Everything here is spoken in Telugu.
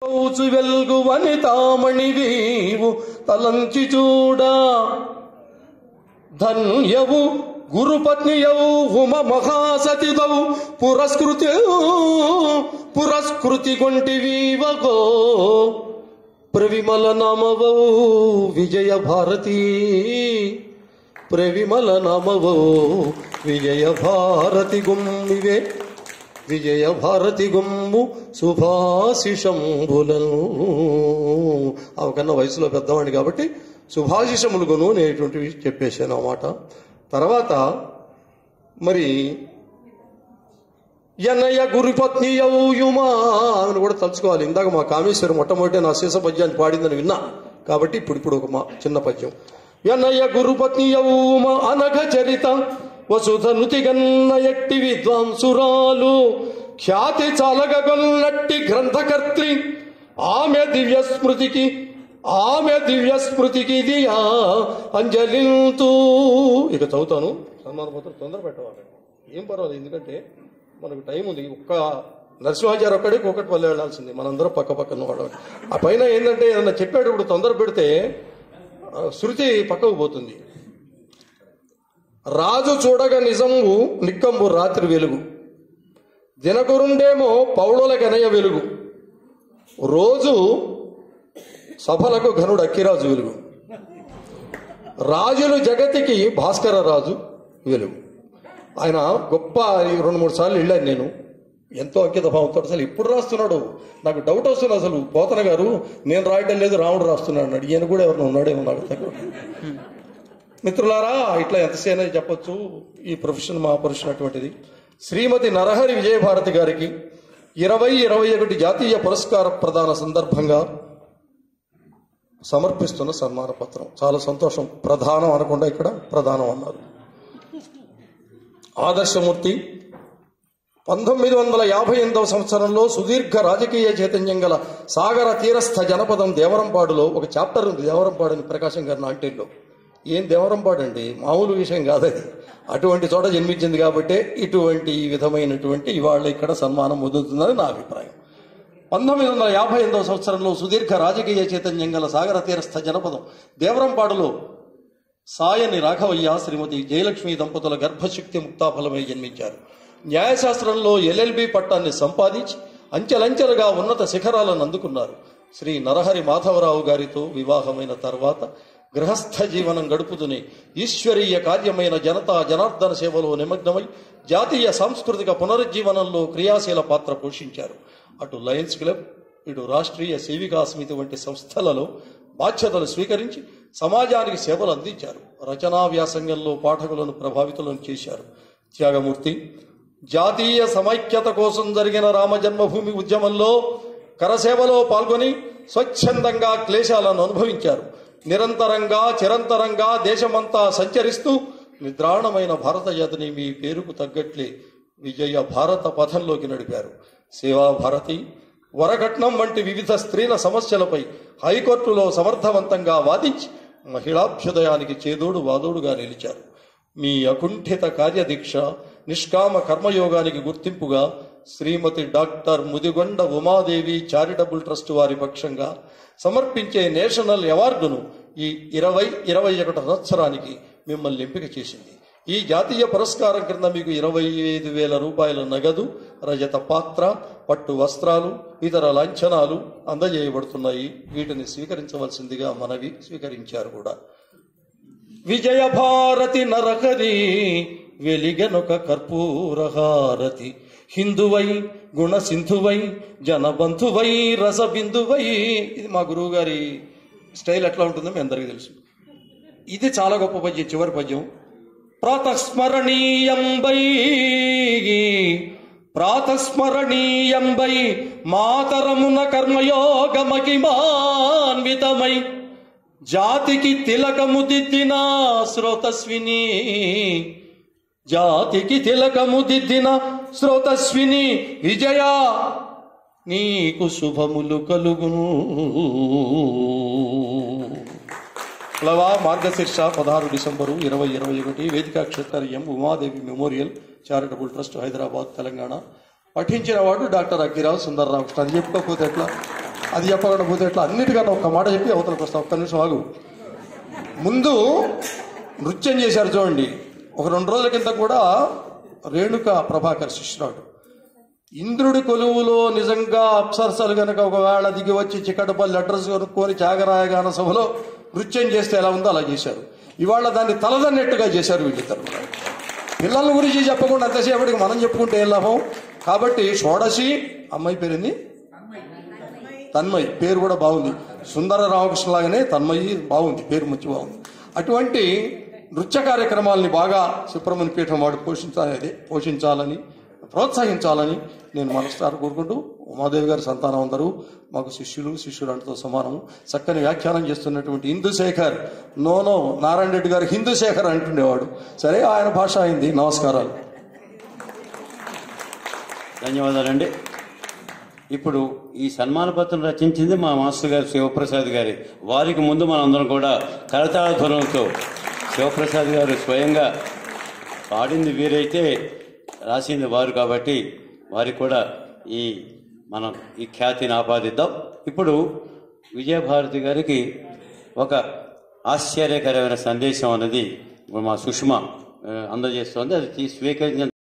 ఔచు వెల్గు వనితామణి వీవు తలంచి చూడా ధన్యవు గురుపత్నియవు ఉమ మహాసతిదవు పురస్కృతి పురస్కృతి కొంటి వీవగో ప్రవిమల నామవౌ విజయ భారతి ప్రవిమల నామవౌ విజయ భారతి గుమ్మివే విజయ భారతి గుమ్ము శుభాశిషంబులను ఆమెకన్నా వయసులో పెద్దవాడిని కాబట్టి శుభాశిషములుగును అనేటువంటివి చెప్పేశాను అన్నమాట తర్వాత మరి ఎన్నయ్య గురుపత్ని యౌయుమా ఆమెను కూడా తలుచుకోవాలి ఇందాక మా కామేశ్వరం మొట్టమొదటి నా శీస పద్యాన్ని పాడిందని విన్నా కాబట్టి ఇప్పుడు ఇప్పుడు ఒక మా చిన్న పద్యం ఎన్నయ్య గురుపత్ని యౌమ అనఘ చరిత వసుధ నుతిగన్న ఎట్టి విద్వాంసురాలు ఖ్యాతి చాలగొన్నట్టి గ్రంథకర్త్రి ఆమె దివ్య స్మృతికి ఆమె దివ్య స్మృతికి దియా అంజలింతూ ఇక చదువుతాను సన్మాన పత్రం తొందర పెట్టవాలి ఏం పర్వాలేదు ఎందుకంటే మనకు టైం ఉంది ఒక్క నరసింహాచార్య ఒక్కడికి ఒకటి పల్లె వెళ్ళాల్సింది మనందరం పక్క పక్కన వాడు ఆ పైన ఏంటంటే ఏదన్నా చెప్పేటప్పుడు తొందర పెడితే ఆ, శృతి పక్కకు పోతుంది రాజు చూడగ నిజంబు నిక్కంబు రాత్రి వెలుగు దినకురుండేమో పౌళుల గనయ వెలుగు రోజు సభలకు ఘనుడు అక్కిరాజు వెలుగు రాజులు జగతికి భాస్కర రాజు వెలుగు ఆయన గొప్ప ఈ రెండు మూడు సార్లు వెళ్ళాను నేను ఎంతో అంకిత భావంతో అసలు ఇప్పుడు రాస్తున్నాడు నాకు డౌట్ వస్తుంది అసలు పోతన గారు నేను రాయటం లేదు రాముడు రాస్తున్నాడు అన్నాడు ఈయన కూడా ఎవరిని ఉన్నాడేమో నాకు తెలియదు. మిత్రులారా ఇట్లా ఎంతసేనా చెప్పొచ్చు ఈ ప్రొఫెషన్ మా ప్రొఫెషన్ అటువంటిది శ్రీమతి నరహరి విజయభారతి గారికి ఇరవై ఇరవై ఒకటి జాతీయ పురస్కార ప్రదాన సందర్భంగా సమర్పిస్తున్న సన్మాన పత్రం చాలా సంతోషం ప్రధానం అనకుండా ఇక్కడ ప్రధానం అన్నారు ఆదర్శమూర్తి పంతొమ్మిది వందల యాభై ఎనిమిదవ సంవత్సరంలో సుదీర్ఘ రాజకీయ చైతన్యం గల సాగర తీరస్థ జనపదం దేవరంపాడులో ఒక చాప్టర్ ఉంది దేవరంపాడు అని ప్రకాశం గారి నాంటిల్లో ఏం దేవరంపాడు అండి మామూలు విషయం కాదు అది అటువంటి చోట జన్మించింది కాబట్టే ఇటువంటి ఈ విధమైనటువంటి ఇవాళ ఇక్కడ సన్మానం పొందుతుందని నా అభిప్రాయం పంతొమ్మిది వందల యాభై ఎనిమిదవ సంవత్సరంలో సుదీర్ఘ రాజకీయ చైతన్యం గల సాగర తీరస్థ జనపదం దేవరంపాడులో సాయని రాఘవయ్య శ్రీమతి జయలక్ష్మి దంపతుల గర్భశక్తి ముక్తాఫలమై జన్మించారు న్యాయశాస్త్రంలో ఎల్ఎల్బి పట్టాన్ని సంపాదించి అంచెలంచెలుగా ఉన్నత శిఖరాలను అందుకున్నారు శ్రీ నరహరి మాధవరావు గారితో వివాహమైన తర్వాత గృహస్థ జీవనం గడుపుతూనే ఈశ్వరీయ కార్యమైన జనతా జనార్దన సేవలో నిమగ్నమై జాతీయ సాంస్కృతిక పునరుజ్జీవనంలో క్రియాశీల పాత్ర పోషించారు అటు లయన్స్ క్లబ్ ఇటు రాష్ట్రీయ సేవికా సమితి వంటి సంస్థలలో బాధ్యతలు స్వీకరించి సమాజానికి సేవలు అందించారు రచనా వ్యాసంగంలో పాఠకులను ప్రభావితులను చేశారు త్యాగమూర్తి జాతీయ సమైక్యత కోసం జరిగిన రామ జన్మభూమి ఉద్యమంలో కరసేవలో పాల్గొని స్వచ్ఛందంగా క్లేశాలను అనుభవించారు నిరంతరంగా చిరంతరంగా దేశమంతా సంచరిస్తూ నిద్రాణమైన భారత జాతిని మీ పేరుకు తగ్గట్లే విజయ భారత పథంలోకి నడిపారు సేవా భారతి వరకట్నం వంటి వివిధ స్త్రీల సమస్యలపై హైకోర్టులో సమర్థవంతంగా వాదించి మహిళాభ్యుదయానికి చేదోడు వాదోడుగా నిలిచారు మీ అకుంఠిత కార్యదీక్ష నిష్కామ కర్మయోగానికి గుర్తింపుగా Shrimati doctor Mudigonda Umadevi charitable trust వారి పక్షంగా సమర్పించే నేషనల్ అవార్డును ఈ ఇరవై ఇరవై ఒకటి సంవత్సరానికి మిమ్మల్ని ఎంపిక చేసింది ఈ జాతీయ పురస్కారం క్రింద మీకు ఇరవై ఐదు వేల రూపాయల నగదు రజత పాత్ర పట్టు వస్త్రాలు ఇతర లాంఛనాలు అందజేయబడుతున్నాయి వీటిని స్వీకరించవలసిందిగా మనవి స్వీకరించారు కూడా విజయ భారతి నరకరి వెలిగనొక కర్పూరహారతి హిందువై గుణ సింధువై జనబంధువై రసబిందువై ఇది మా గురువు గారి స్టైల్ ఎట్లా ఉంటుందో మీ అందరికీ తెలుసు ఇది చాలా గొప్ప పద్యం చివరి పద్యం ప్రాతస్మరణీయంబై ప్రాతస్మరణీయంబై మాతరమున కర్మయోగ మహిమాన్వితమై జాతికి తిలకము దిద్దిన శ్రోతస్విని జాతికి తిలకము దిద్దిన శ్రోతస్విని విజయ నీకు శుభములు కలుగును ప్లవా మార్గశీర్ష పదహారు డిసెంబరు ఇరవై ఇరవై ఒకటి వేదికా క్షేత్రయం Umadevi memorial charitable trust Hyderabad Telangana పఠించిన వాడు డాక్టర్ అగ్గిరావు సుందర్రామకృష్ణ అది చెప్పుకోకపోతే ఎట్లా అది చెప్పకుండా పోతే ఎట్లా అన్నిటికన్నా ఒక్క మాట చెప్పి అవతలకు వస్తా ఒక్క నిమిషం ఆగు ముందు నృత్యం చేశారు చూడండి ఒక రెండు రోజుల కింద కూడా రేణుక ప్రభాకర్ శిష్యురాడు ఇంద్రుడి కొలువులో నిజంగా అప్సరసలు గనక ఒకవేళ దిగి వచ్చి చిక్కడపల్లి అడ్రస్ కొనుక్కొని త్యాగరాయ గాన సభలో నృత్యం చేస్తే ఎలా ఉందో అలా చేశారు ఇవాళ దాన్ని తలదన్నట్టుగా చేశారు వీళ్ళిద్దరు కూడా. పిల్లల గురించి చెప్పకుండా అంతసేపటికి మనం చెప్పుకుంటే ఏం లాభం కాబట్టి షోడశి అమ్మాయి పేరుంది తన్మయి పేరు కూడా బాగుంది సుందర రామకృష్ణ లాగానే తన్మయి బాగుంది పేరు మంచి బాగుంది అటువంటి నృత్య కార్యక్రమాలని బాగా సుబ్రహ్మణ్య పీఠం వాడు పోషించాలి పోషించాలని ప్రోత్సహించాలని నేను మనస్సారి కోరుకుంటూ ఉమాదేవి గారి సంతానం అందరూ మాకు శిష్యులు శిష్యులంటతో సమానము చక్కని వ్యాఖ్యానం చేస్తున్నటువంటి హిందూశేఖర్ నోనో నారాయణ రెడ్డి గారు హిందూశేఖర్ అంటుండేవాడు సరే ఆయన భాష అయింది నమస్కారాలు ధన్యవాదాలండి ఇప్పుడు ఈ సన్మాన పత్రం రచించింది మా మాస్టర్ గారు శివప్రసాద్ గారి వారికి ముందు మనందరం కూడా కరతాళ ధ్వనంతో శివప్రసాద్ గారు స్వయంగా పాడింది వీరైతే రాసింది వారు కాబట్టి వారికి కూడా ఈ మనం ఈ ఖ్యాతిని ఆపాదిద్దాం ఇప్పుడు విజయభారతి గారికి ఒక ఆశ్చర్యకరమైన సందేశం అనేది ఇప్పుడు మా సుష్మా ఆ, అందజేస్తోంది అది తీ- స్వీకరించిన